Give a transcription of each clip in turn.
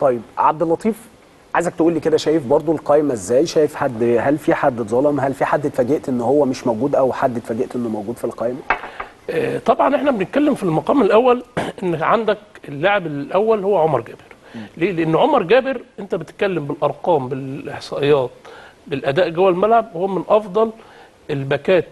طيب عبد اللطيف عايزك تقول لي كده شايف برضو القائمه ازاي شايف حد هل في حد اتظلم هل في حد اتفاجئت ان هو مش موجود او حد اتفاجئت انه موجود في القائمه آه، طبعا احنا بنتكلم في المقام الاول ان عندك اللاعب الاول هو عمر جابر ليه لان عمر جابر انت بتتكلم بالارقام بالاحصائيات بالاداء جوه الملعب هو من افضل الباكات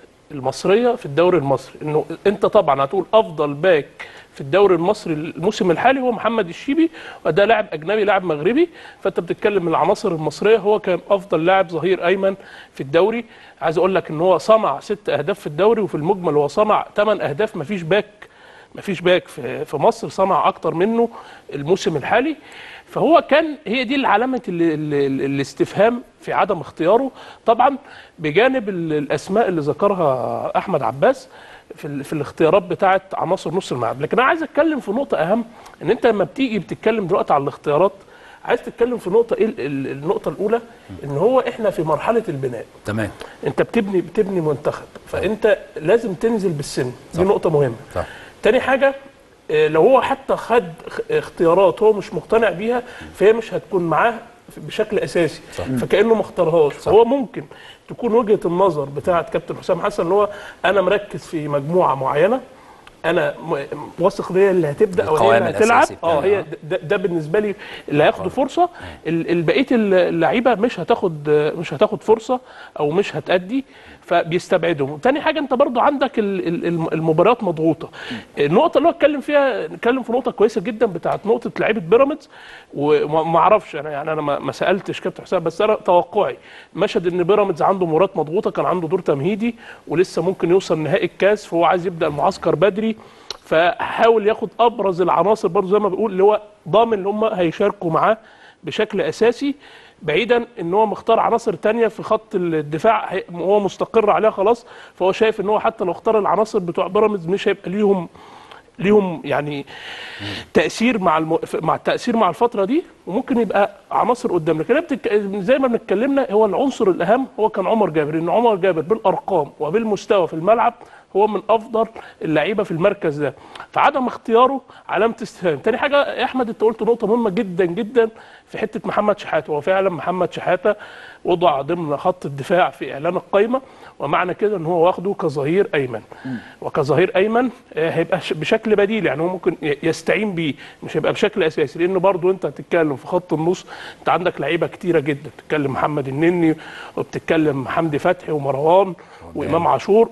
المصريه في الدوري المصري انه انت طبعا هتقول افضل باك في الدوري المصري الموسم الحالي هو محمد الشيبي وده لاعب اجنبي لاعب مغربي فانت بتتكلم من العناصر المصريه هو كان افضل لاعب ظهير ايمن في الدوري عايز اقول لك ان هو صنع ست اهداف في الدوري وفي المجمل هو صنع ثمان اهداف مفيش باك مفيش باك في في مصر صنع اكتر منه الموسم الحالي فهو كان هي دي العلامه ال- ال- ال- الاستفهام في عدم اختياره طبعا بجانب ال- الاسماء اللي ذكرها احمد عباس في, ال- في الاختيارات بتاعه عناصر نص الملعب لكن انا عايز اتكلم في نقطه اهم ان انت لما بتيجي بتتكلم دلوقتي على الاختيارات عايز تتكلم في نقطه ايه ال- ال- النقطه الاولى ان هو احنا في مرحله البناء تمام انت بتبني بتبني منتخب فانت لازم تنزل بالسن دي نقطه مهمه صح. تاني حاجه آه، لو هو حتى خد خ- اختيارات هو مش مقتنع بيها فهي مش هتكون معاه بشكل اساسي صح. فكانه ما اختارهاش فهو ممكن تكون وجهه النظر بتاعه كابتن حسام حسن اللي هو انا مركز في مجموعه معينه انا م- واثق ليا اللي هتبدا او هي القوام اللي هتلعب الأساسي اه بتاعي، هي ده, ده بالنسبه لي اللي هياخدوا فرصه ال- ال- بقيه اللعيبه مش هتاخد مش هتاخد فرصه او مش هتأدي فبيستبعدهم تاني حاجه انت برضو عندك ال- ال- الم- المباريات مضغوطه النقطه اللي هو اتكلم فيها نتكلم في نقطه كويسه جدا بتاعت نقطه لعيبه بيراميدز وما ما اعرفش انا يعني انا ما ما سالتش كابتن حسام بس انا توقعي مشهد ان بيراميدز عنده مباريات مضغوطه كان عنده دور تمهيدي ولسه ممكن يوصل نهائي الكاس فهو عايز يبدا المعسكر بدري فحاول ياخد ابرز العناصر برضه زي ما بقول اللي هو ضامن ان هم هيشاركوا معاه بشكل اساسي بعيدا ان هو مختار عناصر تانية في خط الدفاع هي- هو مستقر عليها خلاص فهو شايف ان هو حتى لو اختار العناصر بتوع بيراميدز مش هيبقى ليهم ليهم يعني تاثير مع الم... مع التاثير مع الفتره دي وممكن يبقى عناصر قدام لكن بتك... زي ما بنتكلمنا هو العنصر الاهم هو كان عمر جابر ان عمر جابر بالارقام وبالمستوى في الملعب هو من افضل اللعيبه في المركز ده فعدم اختياره علامه استفهام تاني حاجه يا احمد انت قلت نقطه مهمه جدا جدا في حته محمد شحاته هو فعلا محمد شحاته وضع ضمن خط الدفاع في اعلان القائمه ومعنى كده ان هو واخده كظهير ايمن وكظهير ايمن آه، هيبقى ش- بشكل بديل يعني هو ممكن ي- يستعين بيه مش هيبقى بشكل اساسي لان برضو انت هتتكلم في خط النص انت عندك لعيبه كتيره جدا بتتكلم محمد النني وبتتكلم حمدي فتحي ومروان وامام عاشور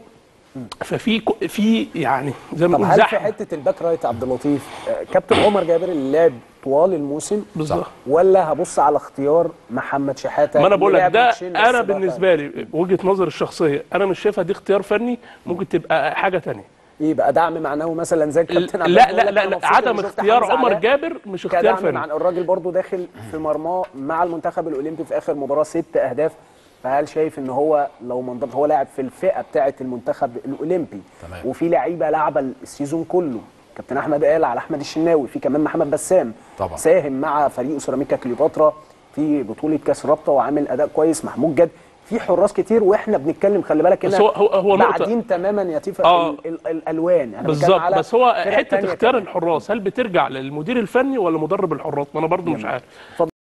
ففي كو- في يعني زي ما طب نقول هل في زحمه حته الباك رايت عبد اللطيف آه، كابتن عمر جابر اللي لعب طوال الموسم بالظبط ولا هبص على اختيار محمد شحاته ما انا بقول لك لعب ده ماتشين بس انا بقى بالنسبه لي وجهه نظري الشخصيه انا مش شايفها دي اختيار فني ممكن تبقى حاجه تانية ايه بقى دعم معنوي مثلا زي الكابتن لا عبد لا الله لا, لا, أنا لا مبسوط عدم إني شفت اختيار حمزة عمر علاء جابر مش اختيار كدعم فني مع الراجل برضو داخل في مرماه مع المنتخب الاولمبي في اخر مباراه ست اهداف فهل شايف ان هو لو منضم هو لاعب في الفئه بتاعه المنتخب الاولمبي تمام. وفي لعيبه لعبه السيزون كله كابتن احمد قال على احمد الشناوي في كمان محمد بسام طبعا. ساهم مع فريق سيراميكا كليوباترا في بطوله كاس رابطه وعامل اداء كويس محمود جد في حراس كتير واحنا بنتكلم خلي بالك بس هنا هو- هو- هو نقطة. بعدين تماما يا تيفا آه. ال- ال- الالوان أنا بتكلم بالظبط على بس هو فرق حته تانية اختيار كمان. الحراس هل بترجع للمدير الفني ولا مدرب الحراس ما انا برضو مش عارف